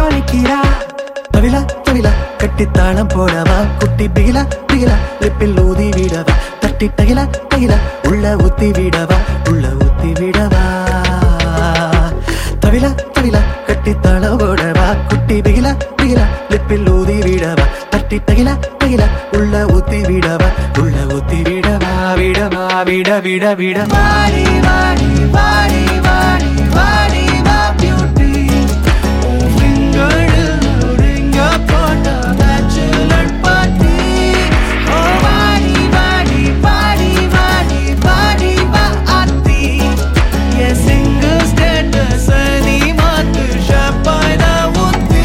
நிக்கிறா தவிலா தவிலா கட்டி தாளம் போடவா குட்டி பிகிலா பிகிலா லிப்பில் ஊதி விடவா தட்டி தகிலா தகிலா உள்ள ஊத்தி விடவா உள்ள ஊத்தி விடவா தவிலா தவிலா கட்டி தாளம் போடவா குட்டி பிகிலா பிகிலா லிப்பில் ஊதி விடவா தட்டி தகிலா தகிலா உள்ள ஊத்தி விடவா உள்ள ஊத்தி விடவா விடவா விட விட விட வாடி வாடி வாடி வாடி வாடி வா பியூட்டி உங்கள் ஒடுங்க போட்ட bachelor party. ஓ வாடி வாடி வாடி வாடி வாடி வா ஆத்தி. என் single status அ நீ மாத்து champagne அ ஊத்தி.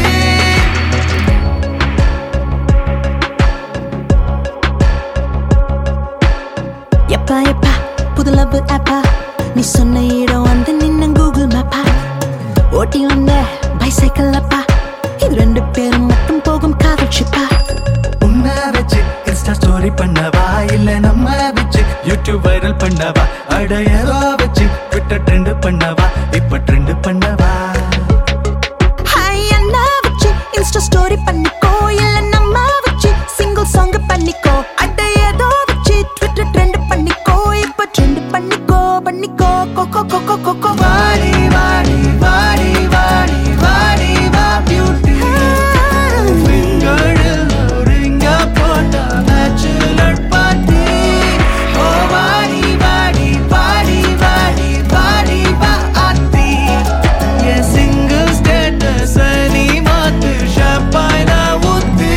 எப்பா எப்பா புது லவ் ஆப்பா நீ சொன்ன இடம் வந்து நின்ன கூகுள் மேப்பா ஓட்டி வந்த பைசைக்கிள் அப்பா இது ரெண்டு பேரும் மட்டும் போகும் காதல் ஷிப்பா உன்னை வச்சு இன்ஸ்டா ஸ்டோரி பண்ணவா இல்ல நம்ம வச்சு யூடியூப் வைரல் பண்ணவா அடையவா வச்சு ட்விட்டர் ட்ரெண்ட் பண்ணவா இப்ப ட்ரெண்ட் பண்ணவா ஹாய் அண்ணா வச்சு இன்ஸ்டா ஸ்டோரி பண்ணிக்கோ இல்ல நம்ம வச்சு சிங்கிள் சாங் பண்ணிக்கோ அட ஏதோ வச்சு ட்விட்டர் ட்ரெண்ட் பண்ணிக்கோ இப்ப ட்ரெண்ட் பண்ணிக்கோ பண்ணிக்கோ கொக்கோ கொக்கோ கொக்கோ வாடி வாடி வாடி வாடி வாடி வா பியூட்டி ஃபிங்கரில் ஒருங்க போட்ட பேச்சுலர் பார்ட்டி ஓ வாடி வாடி வாடி வாடி வாடி வா ஆத்தி என் சிங்கிள் ஸ்டேட்டஸ் நீ மாத்து ஷாப்பாய் ஊத்தி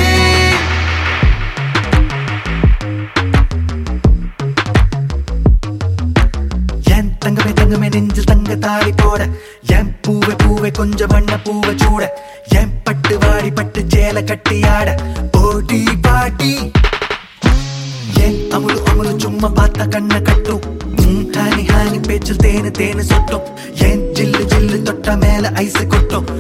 என் தங்கமே தங்கமே நெஞ்சில் தங்க தாலி போட என் பூவை பூவை கொஞ்சம் வண்ண பூவை சூட என் பட்டு வாடி பட்டு சேல கட்டி ஆட போட்டி பாட்டி என் அமுலு அமுலு சும்மா பார்த்த கண்ண கட்டும் ம், ஹானி ஹானி பேச்சில் தேனு தேனு சொட்டும் என் ஜில்லு ஜில்லு தொட்ட மேல ஐஸ் கொட்டும்